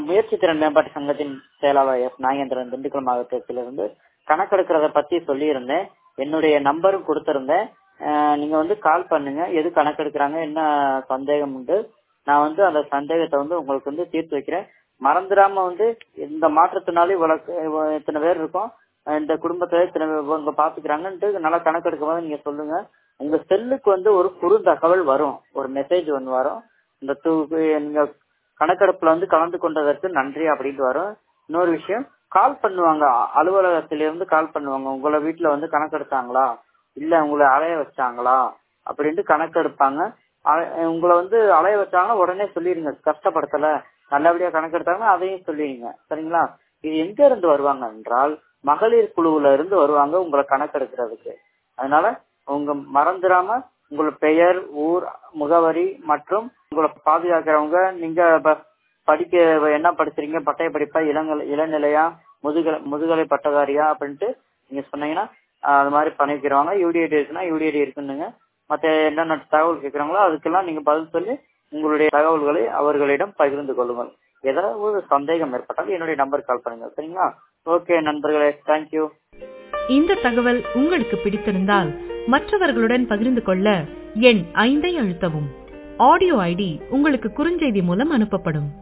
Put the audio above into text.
முயற்சி திறன் மேம்பாட்டு சங்கத்தின் செயலாளர் எஸ் நாகேந்திரன் திண்டுக்கல் மாவட்டத்திலிருந்து கணக்கெடுக்கிறத பத்தி சொல்லியிருந்தேன் என்னுடைய நம்பரும் கொடுத்திருந்தேன் அஹ் நீங்க வந்து கால் பண்ணுங்க எது கணக்கெடுக்கிறாங்க என்ன சந்தேகம் உண்டு நான் வந்து அந்த சந்தேகத்தை வந்து உங்களுக்கு வந்து தீர்த்து வைக்கிறேன் மறந்துடாம வந்து இந்த மாற்றத்தினால இவ்வளவு இவ்வ- இத்தனை பேர் இருக்கோம் அஹ் இந்த குடும்பத்துல இத்தனை பேர் இவங்க பாத்துக்கிறாங்கன்ட்டு நல்லா கணக்கெடுக்கும் போது நீங்க சொல்லுங்க உங்க செல்லுக்கு வந்து ஒரு குறுந்தகவல் வரும் ஒரு மெசேஜ் ஒன்று வரும் இந்த தூ- நீங்க கணக்கெடுப்புல வந்து கலந்து கொண்டதற்கு நன்றி அப்படின்ட்டு வரும் இன்னொரு விஷயம் கால் பண்ணுவாங்க அ- அலுவலகத்திலிருந்து கால் பண்ணுவாங்க உங்களை வீட்டுல வந்து கணக்கெடுத்தாங்களா இல்ல உங்களை அலைய வச்சாங்களா அப்படின்ட்டு கணக்கெடுப்பாங்க அ- உங்களை வந்து அலைய வச்சாங்கன்னா உடனே சொல்லிடுங்க கஷ்டப்படுத்தல நல்லபடியா கணக்கெடுத்தாங்கன்னா அதையும் சொல்லிடுங்க சரிங்களா இது எங்க இருந்து வருவாங்க என்றால் மகளிர் குழுவுல இருந்து வருவாங்க உங்களை கணக்கெடுக்கிறதுக்கு அதனால உங்க மறந்துடாம உங்களோட பெயர் ஊர் முகவரி மற்றும் உங்களை பாதுகாக்கிறவங்க நீங்க ப- படிக்க என்ன படிச்சிருக்கீங்க பட்டய படிப்பா இளங்கலை இளநிலையா முதுகலை முதுகலை பட்டதாரியா அப்படின்ட்டு நீங்க சொன்னீங்கன்னா ஆஹ் அது மாதிரி பண்ணி வைக்கிறவங்க யூடிஐடி இருக்குன்னா யூடிஐடி இருக்குன்னுங்க மத்த என்னென்ன தகவல் கேட்கறாங்களோ அதுக்கெல்லாம் நீங்க பதில் சொல்லி உங்களுடைய தகவல்களை அவர்களிடம் பகிர்ந்து கொள்ளுங்கள் ஏதாவது ஒரு சந்தேகம் ஏற்பட்டால் என்னுடைய நம்பர் கால் பண்ணுங்க சரிங்களா ஓகே நண்பர்களே தேங்க்யூ இந்த தகவல் உங்களுக்கு பிடித்திருந்தால் மற்றவர்களுடன் பகிர்ந்து கொள்ள எண் ஐந்தை அழுத்தவும் ஆடியோ ஐடி உங்களுக்கு குறுஞ்செய்தி மூலம் அனுப்பப்படும்